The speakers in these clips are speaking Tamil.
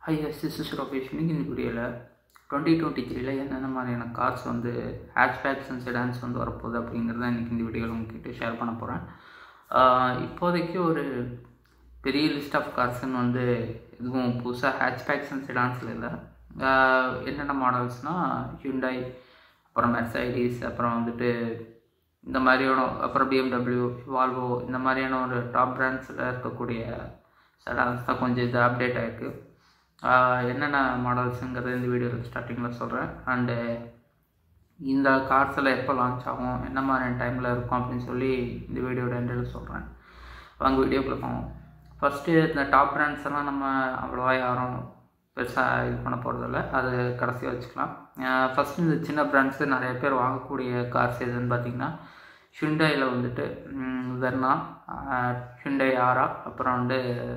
ஹை எஸ் இஸ் ரோகேஷ் இன்னைக்கு இந்த வீடியோவில் டுவெண்ட்டி டுவெண்ட்டி த்ரீல என்னென்ன மாதிரியான கார்ஸ் வந்து ஹேட்ச்பேக்ஸ் அண்ட் செடான்ஸ் வந்து வரப்போகுது அப்படிங்கிறத இன்றைக்கி இந்த வீடியோவில் உங்ககிட்ட ஷேர் பண்ண போகிறேன் இப்போதைக்கு ஒரு பெரிய லிஸ்ட் ஆஃப் கார்ஸ்ன்னு வந்து எதுவும் புதுசாக ஹேட்ச்பேக்ஸ் அண்ட் செடான்ஸில் இல்லை ஆஹ் என்னென்ன மாடல்ஸ்னால் ஹியூண்டாய் அப்புறம் மெர்சைடிஸ் அப்புறம் வந்துட்டு இந்த மாதிரியான அப்புறம் பிஎம்டபிள்யூ வால்வோ இந்த மாதிரியான ஒரு டாப் பிராண்ட்ஸில் இருக்கக்கூடிய செடான்ஸ் தான் கொஞ்சம் இது அப்டேட் ஆகிருக்கு என்னென்ன மாடல்ஸுங்கிறத இந்த வீடியோவில் ஸ்டார்டிங்கில் சொல்கிறேன் அண்டு இந்த கார்ஸில் எப்போ லான்ச் ஆகும் என்ன மாதிரியான டைமில் இருக்கும் அப்படின்னு சொல்லி இந்த வீடியோட எண்டில் சொல்கிறேன் வாங்க வீடியோக்குள்ள போவோம் ஃபஸ்ட்டு இந்த டாப் பிராண்ட்ஸ் எல்லாம் நம்ம அவ்வளோவா யாரும் பெருசாக இது பண்ண போகிறதில்ல அது கடைசியாக வச்சுக்கலாம் ஃபஸ்ட்டு இந்த சின்ன பிராண்ட்ஸு நிறைய பேர் வாங்கக்கூடிய கார்ஸ் எதுன்னு பார்த்தீங்கன்னா ஹுண்டாயில் வந்துட்டு வெர்னா ஹுண்டை ஆரா அப்புறம் வந்து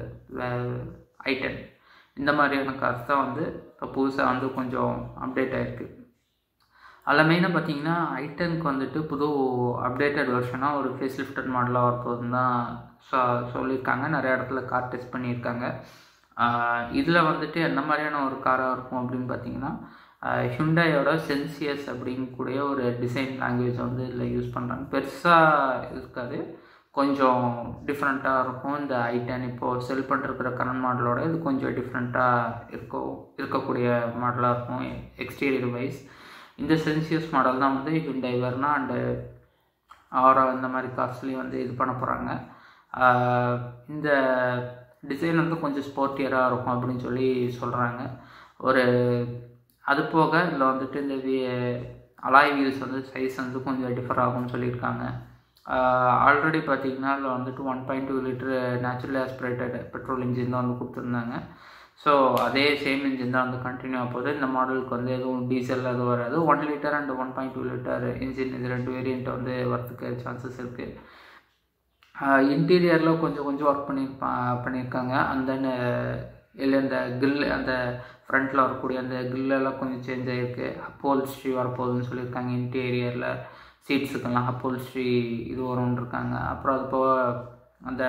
ஐட்டன் இந்த மாதிரியான கார்ஸ் தான் வந்து இப்போ புதுசாக வந்து கொஞ்சம் அப்டேட் ஆகிருக்கு அதில் மெயினாக பார்த்தீங்கன்னா ஐட்டனுக்கு வந்துட்டு புது அப்டேட்டட் வெர்ஷனாக ஒரு ஃபேஸ் லிஃப்டட் மாடலாக வரப்போகுதுன்னு தான் சொ சொல்லியிருக்காங்க நிறைய இடத்துல கார் டெஸ்ட் பண்ணியிருக்காங்க இதில் வந்துட்டு என்ன மாதிரியான ஒரு காராக இருக்கும் அப்படின்னு பார்த்தீங்கன்னா ஹுண்டாயோட சென்சியஸ் அப்படிங்கக்கூடிய ஒரு டிசைன் லாங்குவேஜ் வந்து இதில் யூஸ் பண்ணுறாங்க பெருசாக இருக்காது கொஞ்சம் டிஃப்ரெண்ட்டாக இருக்கும் இந்த ஐட்டன் இப்போது செல் பண்ணிருக்கிற கரண்ட் மாடலோட இது கொஞ்சம் டிஃப்ரெண்ட்டாக இருக்கும் இருக்கக்கூடிய மாடலாக இருக்கும் எக்ஸ்டீரியர் வைஸ் இந்த சென்சியஸ் மாடல் தான் வந்து ஹுண்டாய் வெர்னா அண்டு ஆரா இந்த மாதிரி கார்ஸ்லேயும் வந்து இது பண்ண போகிறாங்க இந்த டிசைன் வந்து கொஞ்சம் ஸ்போர்ட்டியராக இருக்கும் அப்படின்னு சொல்லி சொல்கிறாங்க ஒரு அது போக இதில் வந்துட்டு இந்த வி அலாய் வீல்ஸ் வந்து சைஸ் வந்து கொஞ்சம் டிஃபர் ஆகும்னு சொல்லியிருக்காங்க ஆல்ரெடி பார்த்தீங்கன்னா அதில் வந்துட்டு one point two litre naturally aspirated petrol engine தான் வந்து கொடுத்துருந்தாங்க ஸோ அதே சேம் இன்ஜின் தான் வந்து கண்டினியூ ஆக போகுது இந்த மாடலுக்கு வந்து எதுவும் டீசல் அது வராது one litre and one point two litre engine இது ரெண்டு வேரியண்ட் வந்து வரத்துக்கு சான்சஸ் இருக்குது இன்டீரியரில் கொஞ்சம் கொஞ்சம் ஒர்க் பண்ணியிருப்பா பண்ணியிருக்காங்க அந்த இல்லை இந்த கில் அந்த ஃப்ரண்ட்டில் வரக்கூடிய அந்த கில்லெல்லாம் கொஞ்சம் சேஞ்ச் ஆகிருக்கு அப்போல்ஸ்ட்ரி வரப்போகுதுன்னு சொல்லியிருக்காங்க இன்டீரியரில் சீட்ஸுக்கெல்லாம் அப்போல்ஸ்ட்ரி இது வரும்னு இருக்காங்க அப்புறம் அது போக அந்த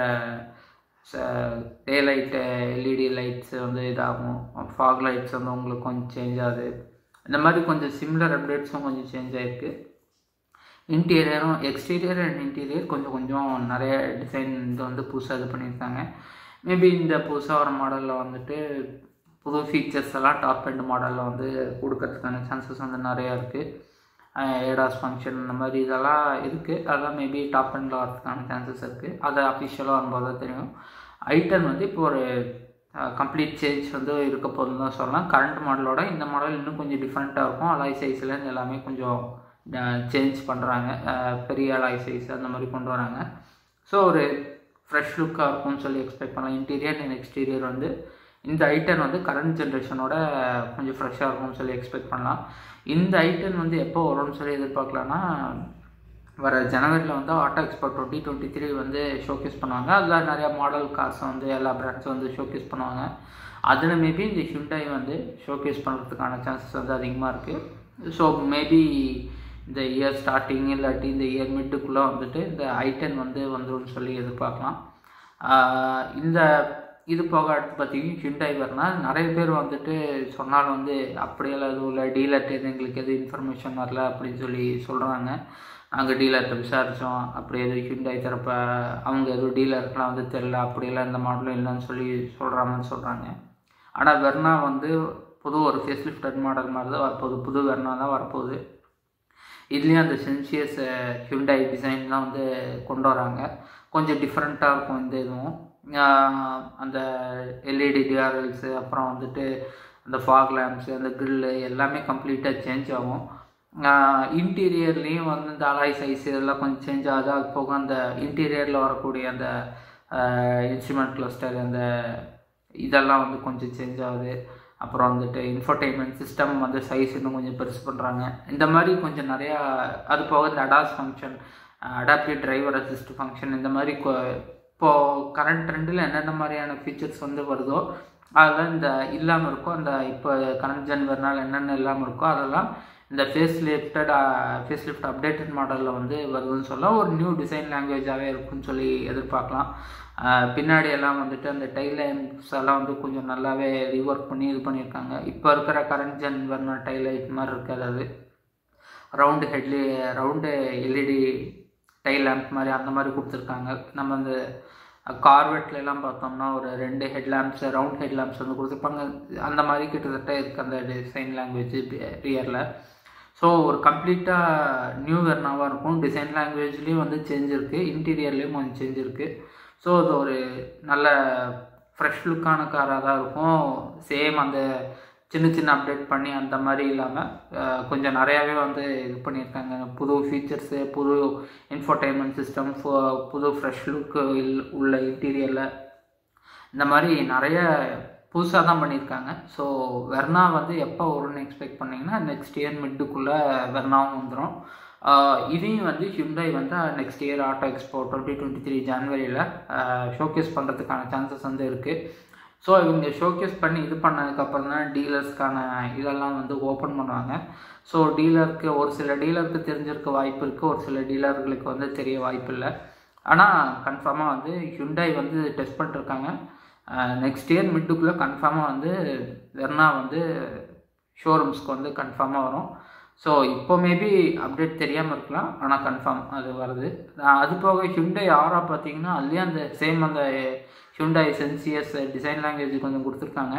டே லைட்டு எல்இடி லைட்ஸ் வந்து இதாகும் ஃபாக் லைட்ஸ் வந்து உங்களுக்கு கொஞ்சம் சேஞ்ச் ஆகுது இந்த மாதிரி கொஞ்சம் சிமிலர் அப்டேட்ஸும் கொஞ்சம் சேஞ்ச் ஆகிருக்கு இன்டீரியரும் எக்ஸ்டீரியர் அண்ட் இன்டீரியர் கொஞ்சம் கொஞ்சம் நிறைய டிசைன் இது வந்து புதுசாக இது பண்ணியிருக்காங்க மேபி இந்த புதுசாக வர மாடலில் வந்துட்டு புது ஃபீச்சர்ஸ் எல்லாம் டாப் எண்ட் மாடலில் வந்து கொடுக்கறதுக்கான சான்சஸ் வந்து நிறையா இருக்குது ஏடாஸ் ஃபங்க்ஷன் இந்த மாதிரி இதெல்லாம் இருக்குது அதெல்லாம் மேபி டாப் எண்டில் வரதுக்கான சான்சஸ் இருக்குது அதை அஃபிஷியலாக வரும்போது தான் தெரியும் ஐட்டன் வந்து இப்போ ஒரு கம்ப்ளீட் சேஞ்ச் வந்து இருக்க போதுன்னு தான் சொல்லலாம் கரண்ட் மாடலோட இந்த மாடல் இன்னும் கொஞ்சம் டிஃப்ரெண்ட்டாக இருக்கும் அலாய் சைஸ்லேருந்து எல்லாமே கொஞ்சம் சேஞ்ச் பண்ணுறாங்க பெரிய அலாய் சைஸ் அந்த மாதிரி கொண்டு வராங்க ஸோ ஒரு ஃப்ரெஷ் லுக்காக இருக்கும்னு சொல்லி எக்ஸ்பெக்ட் பண்ணலாம் இன்டீரியர் அண்ட் எக்ஸ்டீரியர் வந்து இந்த ஐட்டன் வந்து கரண்ட் ஜென்ரேஷனோட கொஞ்சம் ஃப்ரெஷ்ஷாக இருக்கும்னு சொல்லி எக்ஸ்பெக்ட் பண்ணலாம் இந்த ஐட்டன் வந்து எப்போ வரும்னு சொல்லி எதிர்பார்க்கலான்னா வர ஜனவரியில் வந்து auto export twenty twenty three வந்து ஷோகேஸ் பண்ணுவாங்க அதில் நிறையா மாடல் கார்ஸ் வந்து எல்லா பிராண்ட்ஸும் வந்து ஷோகேஸ் பண்ணுவாங்க அதில் மேபி இந்த ஹியூண்டாய் வந்து ஷோகேஸ் பண்ணுறதுக்கான சான்சஸ் வந்து அதிகமாக இருக்குது ஸோ மேபி இந்த இயர் ஸ்டார்டிங் இல்லாட்டி இந்த இயர் மிட்டுக்குள்ளே வந்துட்டு இந்த ஐட்டன் வந்து வந்துடும் சொல்லி எதிர்பார்க்கலாம் இந்த இது போக அடுத்து பார்த்தீங்கன்னா ஹிண்டாய் வரனா நிறைய பேர் வந்துட்டு சொன்னாலும் வந்து அப்படியெல்லாம் எதுவும் இல்லை டீலர்கிட்ட எங்களுக்கு எதுவும் இன்ஃபர்மேஷன் வரல அப்படின்னு சொல்லி சொல்கிறாங்க நாங்கள் டீலர்கிட்ட விசாரித்தோம் அப்படி எதுவும் ஹிண்டாய் தரப்ப அவங்க எதுவும் டீலருக்குலாம் வந்து தெரில அப்படியெல்லாம் இந்த மாடலும் இல்லைன்னு சொல்லி சொல்கிறாங்கன்னு சொல்கிறாங்க ஆனால் வெர்னா வந்து புது ஒரு ஃபேஸ் லிஃப்டட் மாடல் மாதிரி தான் வரப்போகுது புது வெர்னா தான் வரப்போகுது இதுலேயும் அந்த சென்சியஸ் ஹியூண்டாய் டிசைன் தான் வந்து கொண்டு வராங்க கொஞ்சம் டிஃப்ரெண்ட்டாக இருக்கும் இந்த இதுவும் அந்த எல்இடி டிஆர்எல்ஸு அப்புறம் வந்துட்டு அந்த ஃபாக் லேம்ப்ஸு அந்த கிரில்லு எல்லாமே கம்ப்ளீட்டாக சேஞ்ச் ஆகும் இன்டீரியர்லேயும் வந்து இந்த அலாய் சைஸ் இதெல்லாம் கொஞ்சம் சேஞ்ச் ஆகுது அது போக அந்த இன்டீரியரில் வரக்கூடிய அந்த இன்ஸ்ட்ருமெண்ட் கிளஸ்டர் அந்த இதெல்லாம் வந்து கொஞ்சம் சேஞ்ச் ஆகுது அப்புறம் வந்துட்டு இன்ஃபர்டெயின்மெண்ட் சிஸ்டம் வந்து சைஸ் இன்னும் கொஞ்சம் பெருசு பண்ணுறாங்க இந்த மாதிரி கொஞ்சம் நிறையா அது போக இந்த ADAS function adaptive driver assist function இந்த மாதிரி இப்போது கரண்ட் ட்ரெண்டில் என்னென்ன மாதிரியான ஃபீச்சர்ஸ் வந்து வருதோ அதெல்லாம் இந்த இல்லாமல் இருக்கும் அந்த இப்போ கரண்ட் ஜென் வரனால என்னென்ன இல்லாமல் இருக்கோ அதெல்லாம் இந்த face lifted face lift updated மாடலில் வந்து வருதுன்னு சொல்ல ஒரு நியூ டிசைன் லாங்குவேஜாகவே இருக்குன்னு சொல்லி எதிர்பார்க்கலாம் ஆஹ் பின்னாடி எல்லாம் வந்துட்டு அந்த டைல் லைன்ஸ் எல்லாம் வந்து கொஞ்சம் நல்லாவே ரீஒர்க் பண்ணி இது பண்ணியிருக்காங்க இப்போ இருக்கிற கரண்ட் ஜென் வர்ன டைல் லைட் மாதிரி இருக்காது அது round headlight round LED tail lamp மாதிரி அந்த மாதிரி கொடுத்துருக்காங்க நம்ம அந்த கார்வெட்ல எல்லாம் பார்த்தோம்னா ஒரு ரெண்டு head lamps round head lamps வந்து கொடுத்துருப்பாங்க அந்த மாதிரி கிட்டத்தட்ட இருக்குது அந்த டிசைன் லாங்குவேஜ் ரியரில் ஸோ ஒரு கம்ப்ளீட்டாக நியூ வெர்னாவாக இருக்கும் டிசைன் லாங்குவேஜ்லேயும் வந்து சேஞ்ச் இருக்குது இன்டீரியர்லேயும் கொஞ்சம் சேஞ்ச் இருக்குது ஸோ அது ஒரு நல்ல ஃப்ரெஷ் லுக்கான காராக தான் இருக்கும் சேம் அந்த சின்ன சின்ன அப்டேட் பண்ணி அந்த மாதிரி இல்லாமல் கொஞ்சம் நிறையாவே வந்து இது பண்ணியிருக்காங்க புது ஃபீச்சர்ஸு புது இன்ஃபோர்டைன்மெண்ட் சிஸ்டம் புது ஃப்ரெஷ் லுக்கு உள்ள இன்டீரியரில் இந்த மாதிரி நிறைய புதுசாக தான் பண்ணியிருக்காங்க ஸோ வெர்னா வந்து எப்போ வரும்னு எக்ஸ்பெக்ட் பண்ணிங்கன்னா நெக்ஸ்ட் இயர் மிட்டுக்குள்ளே வெர்னாவும் வந்துடும் இதையும் வந்து ஹியூண்டாய் வந்து next year auto expo twenty twenty three ஜான்வரியில் ஷோகேஸ் பண்ணுறதுக்கான சான்சஸ் வந்து இருக்குது ஸோ இவங்க ஷோகேஸ் பண்ணி இது பண்ணதுக்கப்புறம் தான் டீலர்ஸ்க்கான இதெல்லாம் வந்து ஓப்பன் பண்ணுவாங்க ஸோ டீலருக்கு ஒரு சில டீலருக்கு தெரிஞ்சிருக்க வாய்ப்பு இருக்குது ஒரு சில டீலர்களுக்கு வந்து தெரிய வாய்ப்பு இல்லை ஆனால் கன்ஃபார்மாக வந்து ஹியூண்டாய் வந்து டெஸ்ட் பண்ணிருக்காங்க நெக்ஸ்ட் இயர் மிட்டுக்குள்ளே கன்ஃபார்மாக வந்து வெர்னா வந்து ஷோரூம்ஸ்க்கு வந்து கன்ஃபார்மாக வரும் ஸோ இப்போ மேபி அப்டேட் தெரியாமல் இருக்கலாம் ஆனால் கன்ஃபார்ம் அது வருது அது போக ஹியூண்டை ஆரா பார்த்தீங்கன்னா அதுலேயும் அந்த சேம் அந்த ஹியூண்டாய் சென்சியஸ் டிசைன் லாங்குவேஜ் கொஞ்சம் கொடுத்துருக்காங்க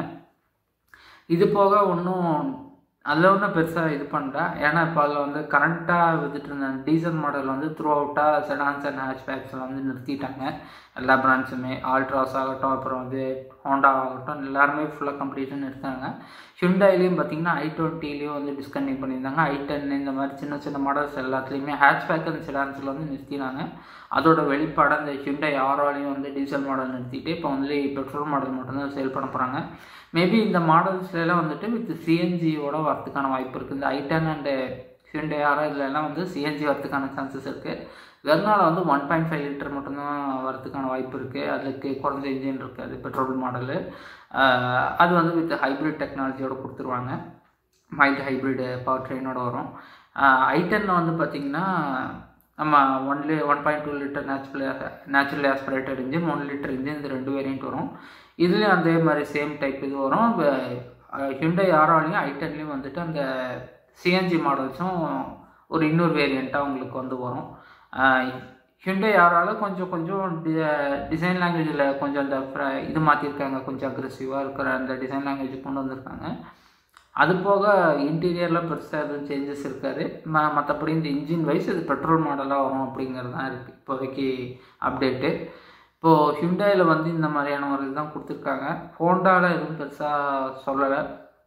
இது போக ஒன்றும் அதில் ஒன்றும் பெருசாக இது பண்ணுறா ஏன்னா இப்போ அதில் வந்து கரண்ட்டாக வித்துட்டு இருந்த டீசல் மாடல் வந்து த்ரூ அவுட்டாக செடான்ஸ் அண்ட் ஹேஷ்பேக்ஸில் வந்து நிறுத்திட்டாங்க எல்லா பிராண்ட்ஸுமே ஆல்ட்ராஸ் ஆகட்டும் அப்புறம் வந்து ஹோண்டா ஆகட்டும் எல்லாருமே ஃபுல்லாக கம்ப்ளீட்டாக நிறுத்தாங்க ஹியூண்டாயிலையும் பார்த்தீங்கன்னா ஐ டுவெண்ட்டிலையும் வந்து டிஸ்கண்டினியூ பண்ணியிருந்தாங்க ஐ டென் இந்த மாதிரி சின்ன சின்ன மாடல்ஸ் எல்லாத்துலேயுமே ஹேஷ்பேக் அண்ட் செடான்ஸில் வந்து நிறுத்தினாங்க அதோட வெளிப்பாடு அந்த ஹியூண்டாய் ஆரோலையும் வந்து டீசல் மாடல் நிறுத்திட்டு இப்போ வந்து பெட்ரோல் மாடல் மட்டும்தான் சேல் பண்ண போகிறாங்க மேபி இந்த மாடல்ஸ்லாம் வந்துட்டு வித் சிஎன்ஜியோட வரதுக்கான வாய்ப்பு இருக்குது இந்த ஐட்டன் அண்டு ஹியூண்டே ஆரோ இதுலலாம் வந்து சிஎன்ஜி வரதுக்கான சான்சஸ் இருக்குது வெர்னால வந்து ஒன் பாயிண்ட் ஃபைவ் லிட்டர் மட்டும்தான் வரதுக்கான வாய்ப்பு இருக்குது அதுக்கு குறைஞ்ச இன்ஜின் இருக்குது அது பெட்ரோல் மாடலு அது வந்து வித் ஹைப்ரிட் டெக்னாலஜியோட கொடுத்துருவாங்க மைல்டு ஹைப்ரிட் பவர் ட்ரெயினோட வரும் ஐட்டனில் வந்து பார்த்திங்கன்னா நம்ம ஒன் லி one point two litre natural naturally aspirated engine one litre engine இந்த ரெண்டு வேரியண்ட் வரும் இதுலேயும் அதே மாதிரி சேம் டைப் இது வரும் ஹிண்டை ஆரோலையும் ஐட்டன்லேயும் வந்துட்டு அந்த சிஎன்ஜி மாடல்ஸும் ஒரு இன்னொரு வேரியண்ட்டாக உங்களுக்கு வந்து வரும் ஹிண்டை ஆரோல கொஞ்சம் கொஞ்சம் டி டிசைன் லாங்குவேஜில் கொஞ்சம் அந்த இது மாற்றிருக்காங்க கொஞ்சம் அக்ரெசிவாக இருக்கிற அந்த டிசைன் லாங்குவேஜ் கொண்டு வந்திருக்காங்க அது போக இன்டீரியரில் பெருசாக எதுவும் சேஞ்சஸ் இருக்காது ம மற்றபடி இந்த இன்ஜின் வைஸ் இது பெட்ரோல் மாடலாக வரும் அப்படிங்கிறது தான் இருக்குது இப்போதைக்கு அப்டேட்டு இப்போது ஹிண்டாயில் வந்து இந்த மாதிரியான ஒரு இதுதான் கொடுத்துருக்காங்க ஹோண்டாவில் எதுவும் பெருசாக சொல்லலை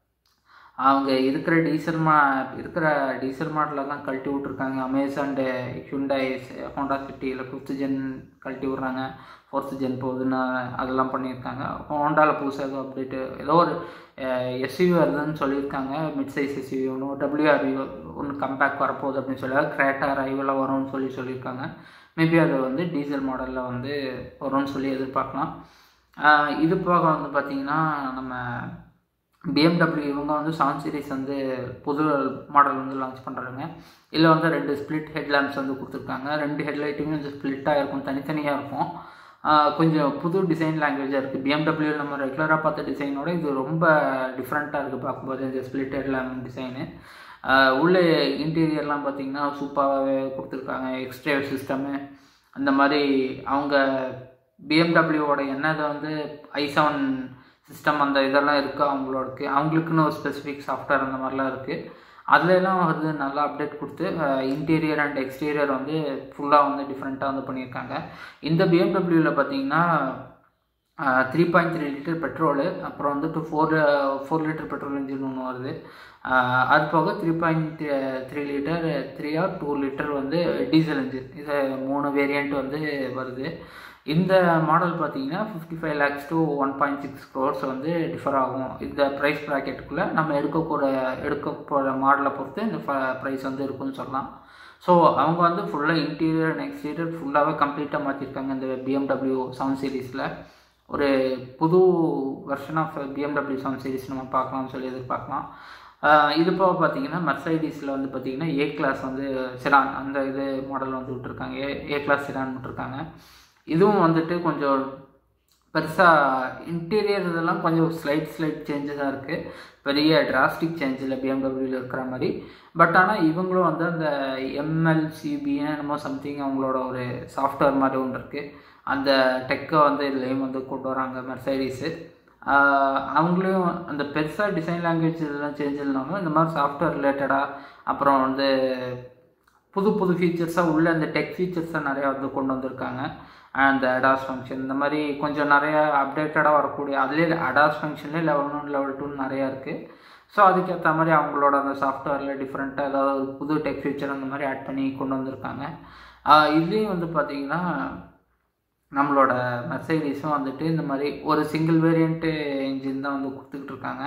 அவங்க இருக்கிற டீசல் மா இருக்கிற டீசல் மாடலெல்லாம் கழட்டி விட்ருக்காங்க அமேசான்டு ஹிண்டாய் ஹோண்டா சிட்டியில் ஃபிஃப்த் ஜென் கழட்டி விட்றாங்க ஃபோர்த் ஜென் போகுதுன்னு அதெல்லாம் பண்ணியிருக்காங்க ஹோண்டாவில் புதுசாக ஏதோ அப்டேட்டு ஏதோ ஒரு எஸ்யூவி வருதுன்னு சொல்லியிருக்காங்க மிட் சைஸ் எஸ்யூவி ஒன்று டபிள்யூஆர்வி ஒன்று கம்பேக் வரப்போகுது அப்படின்னு சொல்லி கிரேட்டா ரைவெல்லாம் வரும்னு சொல்லி சொல்லியிருக்காங்க மேபி அது வந்து டீசல் மாடலில் வந்து வரும்னு சொல்லி எதிர்பார்க்கலாம் இது போக வந்து பார்த்திங்கன்னா நம்ம பிஎம்டபிள்யூ இவங்க வந்து செவன் சீரிஸ் வந்து புது மாடல் வந்து லான்ச் பண்ணுறாங்க இதில் வந்து ரெண்டு ஸ்ப்ளிட் ஹெட்லாம்ப்ஸ் வந்து கொடுத்துருக்காங்க ரெண்டு ஹெட்லைட்டுமே வந்து ஸ்ப்ளிட்டாக இருக்கும் தனித்தனியாக இருக்கும் கொஞ்சம் புது டிசைன் லாங்குவேஜாக இருக்குது பிஎம்டபிள்யூ நம்ம ரெகுலராக பார்த்த டிசைனோட இது ரொம்ப டிஃப்ரெண்ட்டாக இருக்குது பார்க்கும்போது இந்த ஸ்ப்ளிட் ஹெட்லாம்ப் டிசைனு உள்ளே இன்டீரியர்லாம் பார்த்திங்கன்னா சூப்பராகவே கொடுத்துருக்காங்க எக்ஸ்ட்ரேவ் சிஸ்டமு அந்த மாதிரி அவங்க பிஎம்டபிள்யூவோட என்னதை வந்து ஐ செவன் சிஸ்டம் அந்த இதெல்லாம் இருக்குது அவங்களோடக்கு அவங்களுக்குன்னு ஒரு ஸ்பெசிஃபிக் சாஃப்ட்வேர் அந்த மாதிரிலாம் இருக்குது அதுலலாம் வந்து நல்லா அப்டேட் கொடுத்து இன்டீரியர் அண்ட் எக்ஸ்டீரியர் வந்து ஃபுல்லாக வந்து டிஃப்ரெண்ட்டாக வந்து பண்ணியிருக்காங்க இந்த பிஎம்டபிள்யூவில் பார்த்தீங்கன்னா three point three litre petrol அப்புறம் வந்துட்டு four four litre petrol engine ஒன்று வருது அது போக three point three litre three or two litre வந்து டீசல் இன்ஜின் இது மூணு வேரியண்ட் வந்து வருது இந்த மாடல் பார்த்தீங்கன்னா fifty five lakhs to one point six crores வந்து டிஃபர் ஆகும் இந்த ப்ரைஸ் ப்ராக்கெட்டுக்குள்ளே நம்ம எடுக்கக்கூட எடுக்க போகிற மாடலை பொறுத்து இந்த ப்ரைஸ் வந்து இருக்குன்னு சொல்லலாம் ஸோ அவங்க வந்து ஃபுல்லாக இன்டீரியர் அண்ட் எக்ஸ்டீரியர் ஃபுல்லாகவே கம்ப்ளீட்டாக மாற்றிருக்காங்க இந்த பிஎம்டபிள்யூ செவன் சீரீஸில் ஒரு புது version of BMW seven series நம்ம பார்க்கலாம்னு சொல்லி எதிர்பார்க்கலாம் இது போக பார்த்தீங்கன்னா மெர்சைடிஸில் வந்து பார்த்தீங்கன்னா ஏ கிளாஸ் வந்து சிடான் அந்த இது மாடல் வந்து விட்டுருக்காங்க ஏ ஏ கிளாஸ் சிடான் விட்டுருக்காங்க இதுவும் வந்துட்டு கொஞ்சம் பெருசாக இன்டீரியர் இதெல்லாம் கொஞ்சம் ஸ்லைட் ஸ்லைட் சேஞ்சஸாக இருக்குது பெரிய டிராஸ்டிக் சேஞ்ச் இல்லை பிஎம்டபிள்யூவில் இருக்கிற மாதிரி பட் ஆனால் இவங்களும் வந்து அந்த எம்எல்சிபின்னு என்னமோ சம்திங் அவங்களோட ஒரு சாஃப்ட்வேர் மாதிரி ஒன்று இருக்குது அந்த டெக்கை வந்து இதுலேயும் வந்து கொண்டு வராங்க மெர்சைடிஸு அவங்களையும் அந்த பெருசாக டிசைன் லாங்குவேஜ் இதெல்லாம் சேஞ்ச் இல்லாமல் இந்த மாதிரி சாஃப்ட்வேர் ரிலேட்டடாக அப்புறம் வந்து புது புது ஃபீச்சர்ஸாக உள்ள அந்த டெக் ஃபீச்சர்ஸாக நிறையா வந்து கொண்டு வந்திருக்காங்க அந்த அடாஸ் ஃபங்க்ஷன் இந்த மாதிரி கொஞ்சம் நிறைய அப்டேட்டடாக வரக்கூடிய அதுலேயே அடாஸ் ஃபங்க்ஷன்லேயே லெவல் ஒன் லெவல் டூன்னு நிறையா இருக்குது ஸோ அதுக்கேற்ற மாதிரி அவங்களோட அந்த சாஃப்ட்வேரில் டிஃப்ரெண்ட்டாக ஏதாவது ஒரு புது டெக் ஃபீச்சர் அந்த மாதிரி ஆட் பண்ணி கொண்டு வந்திருக்காங்க இதுலேயும் வந்து பார்த்திங்கன்னா நம்மளோட மெர்சைடிஸும் வந்துட்டு இந்த மாதிரி ஒரு சிங்கிள் வேரியண்ட்டு இன்ஜின் தான் வந்து கொடுத்துக்கிட்டு இருக்காங்க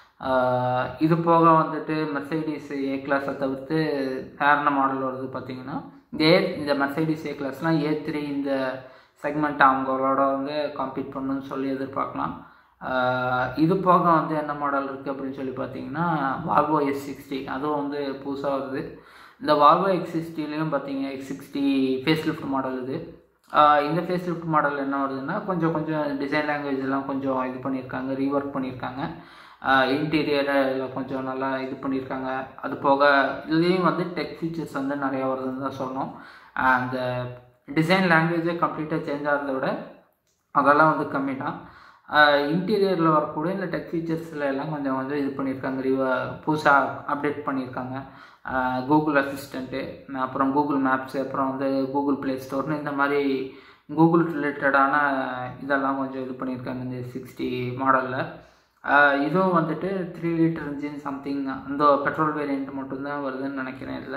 இது போக வந்துட்டு மெர்சைடிஸ் ஏ கிளாஸை தவிர்த்து வேறு மாடல் வருது பார்த்திங்கன்னா இந்த ஏ இந்த மெர்சைடிஸ் ஏ கிளாஸ்லாம் ஏ த்ரீ இந்த செக்மெண்ட் அவங்களோட வந்து காம்பீட் பண்ணணும்னு சொல்லி எதிர்பார்க்கலாம் இது போக வந்து என்ன மாடல் இருக்குது அப்படின்னு சொல்லி பார்த்தீங்கன்னா வால்வோ எஸ் சிக்ஸ்டி அதுவும் வந்து புதுசாக வருது இந்த வால்வோ எக்ஸ் சிக்ஸ்டிலையும் பார்த்தீங்க X sixty facelift model இது இந்த ஃபேஸ் லிஃப்ட் மாடல் என்ன வருதுன்னா கொஞ்சம் கொஞ்சம் டிசைன் லாங்குவேஜ் எல்லாம் கொஞ்சம் இது பண்ணியிருக்காங்க ரீஒர்க் பண்ணியிருக்காங்க இன்டீரியரில் கொஞ்சம் நல்லா இது பண்ணியிருக்காங்க அது போக இதுலேயும் வந்து டெக் ஃபீச்சர்ஸ் வந்து நிறையா வருதுன்னு தான் சொன்னோம் அந்த டிசைன் லாங்குவேஜே கம்ப்ளீட்டாக சேஞ்ச் ஆகிறத விட அதெல்லாம் வந்து கம்மி தான் இன்டீரியரில் வரக்கூடிய இந்த டெக் ஃபீச்சர்ஸில் எல்லாம் கொஞ்சம் கொஞ்சம் இது பண்ணியிருக்காங்க ரிவ புதுசாக அப்டேட் பண்ணியிருக்காங்க கூகுள் அசிஸ்டண்ட்டு அப்புறம் கூகுள் மேப்ஸு அப்புறம் வந்து கூகுள் ப்ளே ஸ்டோர்னு இந்த மாதிரி கூகுள் ரிலேட்டடான இதெல்லாம் கொஞ்சம் இது பண்ணியிருக்காங்க இந்த சிக்ஸ்டி மாடலில் இதுவும் வந்துட்டு த்ரீ லிட்டர் இன்ஜின் சம்திங் அந்த பெட்ரோல் வேரியண்ட் மட்டும்தான் வருதுன்னு நினைக்கிறேன் இதில்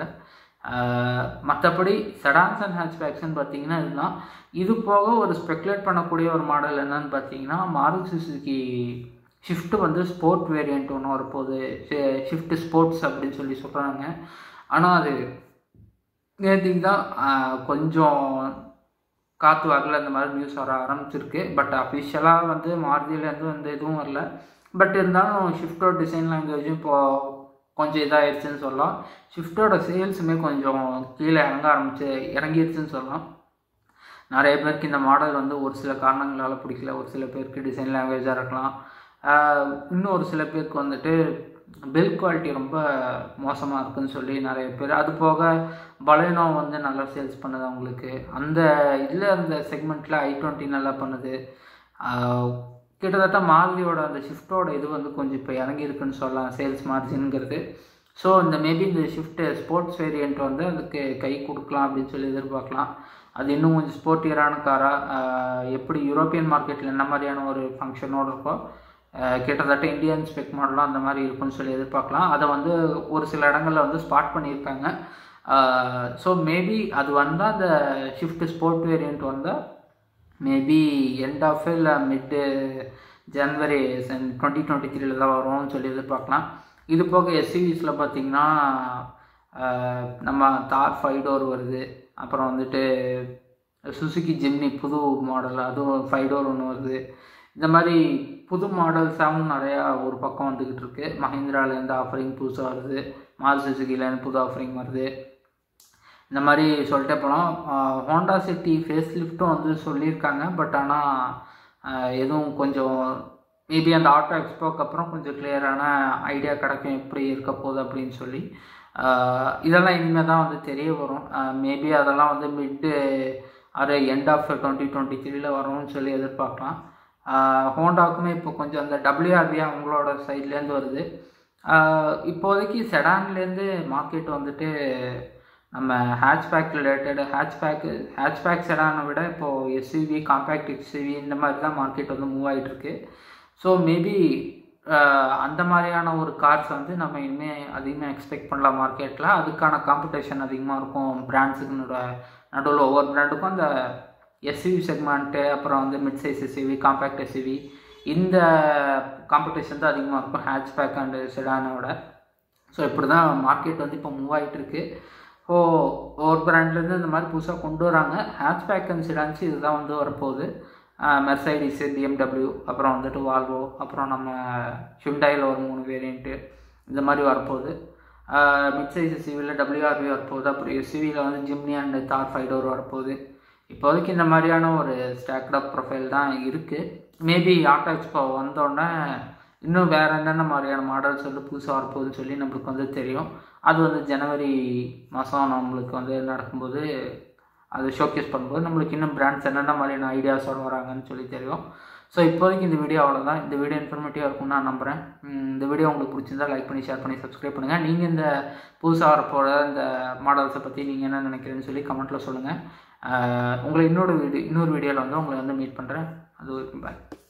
மற்றபடி செடான்ஸ் அண்ட் ஹேட்ச்பேக்ஸ்ன்னு பார்த்தீங்கன்னா இதுதான் இது போக ஒரு ஸ்பெக்குலேட் பண்ணக்கூடிய ஒரு மாடல் என்னன்னு பார்த்தீங்கன்னா மாருதி சுசுகி ஷிஃப்ட் வந்து ஸ்போர்ட் வேரியண்ட் ஒன்று வரப்போகுது ஷிஃப்ட் ஸ்போர்ட்ஸ் அப்படின்னு சொல்லி சொல்கிறாங்க ஆனால் அது நேற்றுக்கு தான் கொஞ்சம் காற்று வாக்கில் இந்த மாதிரி நியூஸ் வர ஆரம்பிச்சிருக்கு பட் அஃபிஷியலாக வந்து மாருதியிலேருந்து வந்து எதுவும் வரல பட் இருந்தாலும் ஷிஃப்டோட டிசைன் லாங்குவேஜும் இப்போது கொஞ்சம் இதாகிடுச்சுன்னு சொல்லலாம் ஷிஃப்டோட சேல்ஸுமே கொஞ்சம் கீழே இறங்க ஆரம்பிச்சு இறங்கிடுச்சுன்னு சொல்லலாம் நிறைய பேருக்கு இந்த மாடல் வந்து ஒரு சில காரணங்களால் பிடிக்கல ஒரு சில பேருக்கு டிசைன் லாங்குவேஜாக இருக்கலாம் இன்னும் ஒரு சில பேருக்கு வந்துட்டு பில் குவாலிட்டி ரொம்ப மோசமாக இருக்குன்னு சொல்லி நிறைய பேர் அது போக பலேனோ வந்து நல்லா சேல்ஸ் பண்ணுது அவங்களுக்கு அந்த இதில் அந்த செக்மெண்ட்டில் ஐ டுவெண்ட்டி நல்லா பண்ணுது கிட்டத்தட்ட மாருதியோட அந்த ஷிஃப்ட்டோட இது வந்து கொஞ்சம் இப்போ இறங்கியிருக்குன்னு சொல்லலாம் சேல்ஸ் மார்ஜின்ங்கிறது ஸோ இந்த மேபி இந்த ஷிஃப்ட்டு ஸ்போர்ட்ஸ் வேரியண்ட் வந்து அதுக்கு கை கொடுக்கலாம் அப்படின்னு சொல்லி எதிர்பார்க்கலாம் அது இன்னும் கொஞ்சம் ஸ்போர்ட்டியரான காராக எப்படி யூரோப்பியன் மார்க்கெட்டில் என்ன மாதிரியான ஒரு ஃபங்க்ஷனோடு இருக்கோ கிட்டத்தட்ட இந்தியன் ஸ்பெக் மாடலும் அந்த மாதிரி இருக்குன்னு சொல்லி எதிர்பார்க்கலாம் அதை வந்து ஒரு சில இடங்களில் வந்து ஸ்பாட் பண்ணியிருக்காங்க ஸோ மேபி அது வந்தால் அந்த ஷிஃப்ட் ஸ்போர்ட் வேரியண்ட் வந்தால் மேபி எண்ட் ஆஃப் இல்லை மிட்டு ஜனவரி டுவெண்ட்டி டுவெண்ட்டி த்ரீல தான் வரும்னு சொல்லி எதிர்பார்க்கலாம் இது போக எஸ்சிவிஸில் பார்த்திங்கன்னா நம்ம தார் ஃபைவ் டோர் வருது அப்புறம் வந்துட்டு சுசுகி ஜிம்னி புது மாடல் அதுவும் ஃபைவ் டோர் ஒன்று வருது இந்த மாதிரி புது மாடல்ஸாகவும் நிறையா ஒரு பக்கம் வந்துக்கிட்டு இருக்கு மஹிந்திராலேருந்து ஆஃபரிங் புதுசாக வருது மாறு சுசுகிலேருந்து புது ஆஃபரிங் வருது இந்த மாதிரி சொல்லிட்டே போகலாம் ஹோண்டா சிட்டி ஃபேஸ் லிஃப்ட்டும் வந்து சொல்லியிருக்காங்க பட் ஆனால் எதுவும் கொஞ்சம் மேபி அந்த ஆட்டோ எக்ஸ்போக்கு அப்புறம் கொஞ்சம் கிளியரான ஐடியா கிடைக்கும் எப்படி இருக்க போகுது அப்படின்னு சொல்லி இதெல்லாம் இனிமேல் தான் வந்து தெரிய வரும் மேபி அதெல்லாம் வந்து மிட்டு அது எண்ட் ஆஃப் டுவெண்ட்டி டுவெண்ட்டி த்ரீல வரும்னு சொல்லி எதிர்பார்க்கலாம் ஹோண்டாவுக்குமே இப்போ கொஞ்சம் அந்த டபிள்யூஆர்பி அவங்களோட சைட்லேருந்து வருது இப்போதைக்கு செடான்லேருந்து மார்க்கெட் வந்துட்டு நம்ம ஹேட்ச்பேக் ரிலேட்டட் ஹேட்ச்பேக்கு ஹேட்ச்பேக் செடானை விட இப்போது எஸ்யூவி காம்பேக்ட் எக்ஸ்யூவி இந்த மாதிரி தான் மார்க்கெட் வந்து மூவ் ஆகிட்டுருக்கு ஸோ மேபி அந்த மாதிரியான ஒரு கார்ஸ் வந்து நம்ம இனிமேல் அதிகமாக எக்ஸ்பெக்ட் பண்ணலாம் மார்க்கெட்டில் அதுக்கான காம்படிஷன் அதிகமாக இருக்கும் பிராண்ட்ஸுக்கு நடுவில் ஒவ்வொரு பிராண்டுக்கும் அந்த எஸ்யூவி செக்மெண்ட்டு அப்புறம் வந்து mid size SUV compact SUV இந்த காம்படிஷன் தான் அதிகமாக இருக்கும் ஹேட்ச்பேக் அண்டு செடானோட ஸோ இப்படி தான் மார்க்கெட் வந்து இப்போ மூவ் ஆகிட்டு இருக்கு ஸோ ஒவ்வொரு பிராண்ட்லேருந்து இந்த மாதிரி புதுசாக கொண்டு வராங்க ஹேட்ச்பேக் அண்ட் செடான்ஸ் இதுதான் வந்து வரப்போகுது மெர்சைடிஸு பிஎம்டபிள்யூ அப்புறம் வந்துட்டு வால்வோ அப்புறம் நம்ம ஹுண்டாயில் ஒரு மூணு வேரியண்ட்டு இந்த மாதிரி வரப்போகுது மிட் சைஸ் எஸ்யூவியில் டபிள்யூஆர்பி வரப்போகுது அப்புறம் எஸ்யூவியில் வந்து Jimny and Thar five door வரப்போகுது இப்போதைக்கு இந்த மாதிரியான ஒரு ஸ்டாக்டப் ப்ரொஃபைல் தான் இருக்குது மேபி ஆட்டோ எக்ஸ்போ வந்தோடனே இன்னும் வேறு என்னென்ன மாதிரியான மாடல்ஸ் வந்து புதுசாக வரப்போகுதுன்னு சொல்லி நம்மளுக்கு வந்து தெரியும் அது வந்து ஜனவரி மாதம் நம்மளுக்கு வந்து நடக்கும்போது அது ஷோகேஸ் பண்ணும்போது நம்மளுக்கு இன்னும் பிராண்ட்ஸ் என்னென்ன மாதிரியான ஐடியாஸோடு வராங்கன்னு சொல்லி தெரியும் ஸோ இப்போதைக்கு இந்த வீடியோ அவ்வளோதான் இந்த வீடியோ இன்ஃபர்மேட்டிவாக இருக்கும்னு நான் நம்புகிறேன் உம், இந்த வீடியோ உங்களுக்கு பிடிச்சிருந்தா லைக் பண்ணி ஷேர் பண்ணி சப்ஸ்கிரைப் பண்ணுங்கள் நீங்கள் இந்த புதுசாக வரப்போகிற இந்த மாடல்ஸை பற்றி நீங்கள் என்ன நினைக்கிறேன்னு சொல்லி கமெண்ட்டில் சொல்லுங்கள் உங்களை இன்னொரு வீடியோ இன்னொரு வீடியோவில் வந்து உங்களை வந்து மீட் பண்ணுறேன் அது வரைக்கும் பாய்